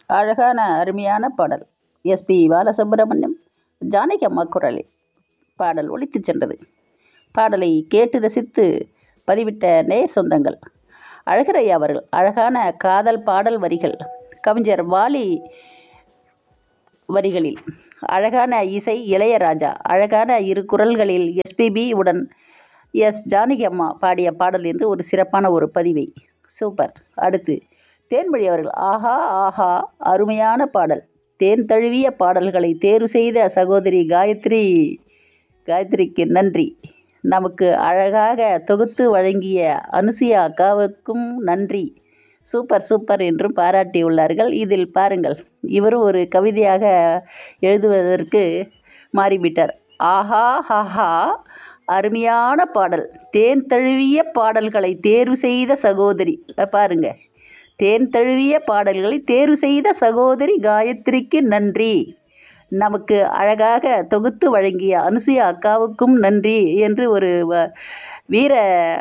அழகான அருமையான பாடல் எஸ்பி பாலசுப்ரமணியம் ஜானகி அம்மா குரலில் பாடல் ஒலித்து சென்றது பாடலை கேட்டு ரசித்து பதிவிட்ட நேர் சொந்தங்கள் அழகரையா அவர்கள் அழகான காதல் பாடல் வரிகள் கவிஞர் வாலி வரிகளில் அழகான இசை இளையராஜா அழகான இரு குரல்களில் எஸ்பிபி உடன் எஸ் ஜானகி அம்மா பாடிய பாடல் என்று ஒரு சிறப்பான ஒரு பதிவை சூப்பர் அடுத்து தேன்மொழி அவர்கள் ஆஹா ஆஹா அருமையான பாடல் தேன் தழுவிய பாடல்களை தேர்வு செய்த சகோதரி காயத்ரி காயத்ரிக்கு நன்றி நமக்கு அழகாக தொகுத்து வழங்கிய அனுசியா அக்காவுக்கும் நன்றி சூப்பர் சூப்பர் என்றும் பாராட்டியுள்ளார்கள் இதில் பாருங்கள் இவரும் ஒரு கவிதையாக எழுதுவதற்கு மாறிவிட்டார் ஆஹா ஹஹா அருமையான பாடல் தேன் தழுவிய பாடல்களை தேர்வு செய்த சகோதரி பாருங்க தேன் தழுவிய பாடல்களை தேர்வு செய்த சகோதரி காயத்ரிக்கு நன்றி நமக்கு அழகாக தொகுத்து வழங்கிய அனுசுயா அக்காவுக்கும் நன்றி என்று ஒரு வ- வீர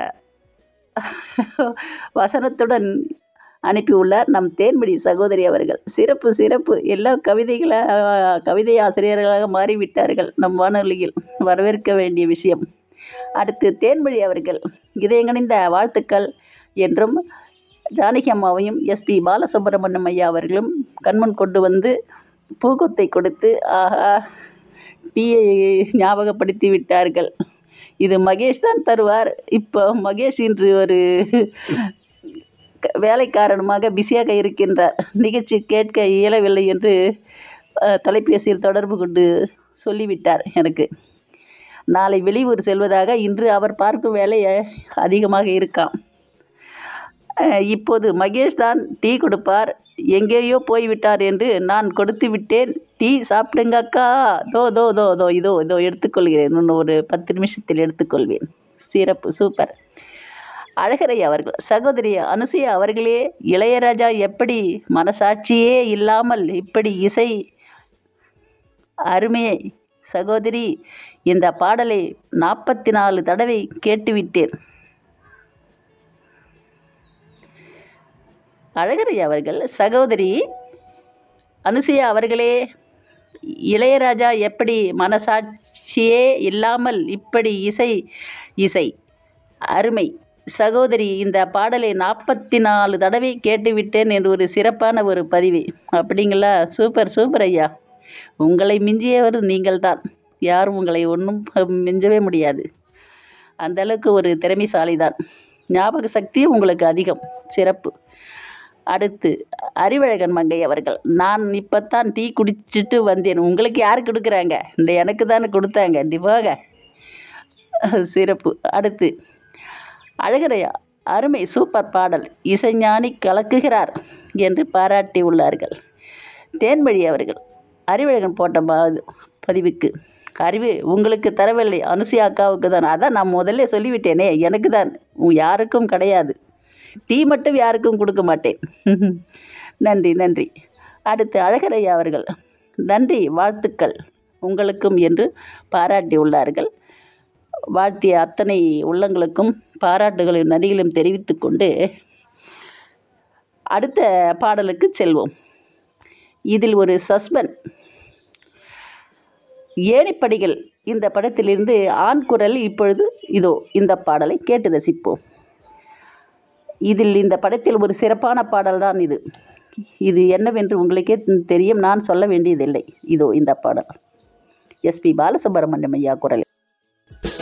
வசனத்துடன் அனுப்பியுள்ளார் நம் தேன்மொழி சகோதரி அவர்கள் சிறப்பு சிறப்பு எல்லா கவிதைகளை கவிதை ஆசிரியர்களாக மாறிவிட்டார்கள் நம் வானொலியில் வரவேற்க வேண்டிய விஷயம் அடுத்து தேன்மொழி அவர்கள் இதயங்கணிந்த வாழ்த்துக்கள் என்றும் ஜானகி அம்மாவையும் எஸ்பி பாலசுப்ரமணியம் ஐயா அவர்களும் கண்முன் கொண்டு வந்து பூக்கொத்தை கொடுத்து ஆஹா டீயை ஞாபகப்படுத்தி விட்டார்கள் இது மகேஷ் தான் தருவார் இப்போ மகேஷ் இன்று ஒரு க- வேலை காரணமாக பிஸியாக இருக்கின்றார் நிகழ்ச்சி கேட்க இயலவில்லை என்று அஹ், தொலைபேசியில் தொடர்பு கொண்டு சொல்லிவிட்டார் எனக்கு நாளை வெளியூர் செல்வதாக இன்று அவர் பார்க்கும் வேலை அஹ், அதிகமாக இருக்காம் அஹ், இப்போது மகேஷ் தான் டீ கொடுப்பார் எங்கேயோ போய்விட்டார் என்று நான் கொடுத்து விட்டேன் டீ சாப்பிடுங்க அக்கா தோ தோ தோ தோ இதோ இதோ எடுத்துக்கொள்கிறேன் இன்னும் ஒரு பத்து நிமிஷத்தில் எடுத்துக்கொள்வேன் சிறப்பு சூப்பர் அழகரை அவர்கள் சகோதரி அனுசூயா அவர்களே இளையராஜா எப்படி மனசாட்சியே இல்லாமல் இப்படி இசை அருமையை சகோதரி இந்த பாடலை நாற்பத்தி நாலு தடவை கேட்டுவிட்டேன் அழகரை அவர்கள் சகோதரி அனுசூயா அவர்களே இளையராஜா எப்படி மனசாட்சியே இல்லாமல் இப்படி இசை இசை அருமை சகோதரி இந்த பாடலை நாற்பத்தி நாலு தடவை கேட்டுவிட்டேன் என்று ஒரு சிறப்பான ஒரு பதிவு அப்படிங்களா சூப்பர் சூப்பர் ஐயா உங்களை மிஞ்சியவர் நீங்கள்தான் யாரும் உங்களை ஒன்றும் மிஞ்சவே முடியாது அந்த அளவுக்கு ஒரு திறமைசாலி தான் ஞாபக சக்தியும் உங்களுக்கு அதிகம் சிறப்பு அடுத்து அறிவழகன் மங்கை அவர்கள் நான் இப்போத்தான் டீ குடிச்சிட்டு வந்தேன் உங்களுக்கு யார் கொடுக்குறாங்க இந்த எனக்கு தானே கொடுத்தாங்க நீ போக சிறப்பு அடுத்து அழகரையா அருமை சூப்பர் பாடல் இசைஞானி கலக்குகிறார் என்று பாராட்டி உள்ளார்கள் தேன்மொழி அவர்கள் அறிவழகன் போட்ட பா- பதிவுக்கு அறிவு உங்களுக்கு தரவில்லை அனுசியா அக்காவுக்கு தான் அதான் நான் முதல்ல சொல்லிவிட்டேனே எனக்கு தான் உ- யாருக்கும் கிடையாது டீ மட்டும் யாருக்கும் கொடுக்க மாட்டேன் நன்றி நன்றி அடுத்து அழகரையா அவர்கள் நன்றி வாழ்த்துக்கள் உங்களுக்கும் என்று பாராட்டி உள்ளார்கள் வாழ்த்திய அத்தனை உள்ளங்களுக்கும் பாராட்டுகளையும் நன்றிகளையும் தெரிவித்துக் கொண்டு அடுத்த பாடலுக்கு செல்வோம் இதில் ஒரு சஸ்பென் ஏணிப்படிகள் இந்த படத்திலிருந்து ஆண் குரல் இப்பொழுது இதோ இந்த பாடலை கேட்டு ரசிப்போம் இதில் இந்த படத்தில் ஒரு சிறப்பான பாடல் தான் இது இது என்னவென்று உங்களுக்கே தெரியும் நான் சொல்ல வேண்டியதில்லை இதோ இந்த பாடல் எஸ்பி பாலசுப்ரமணியம் ஐயா குரல்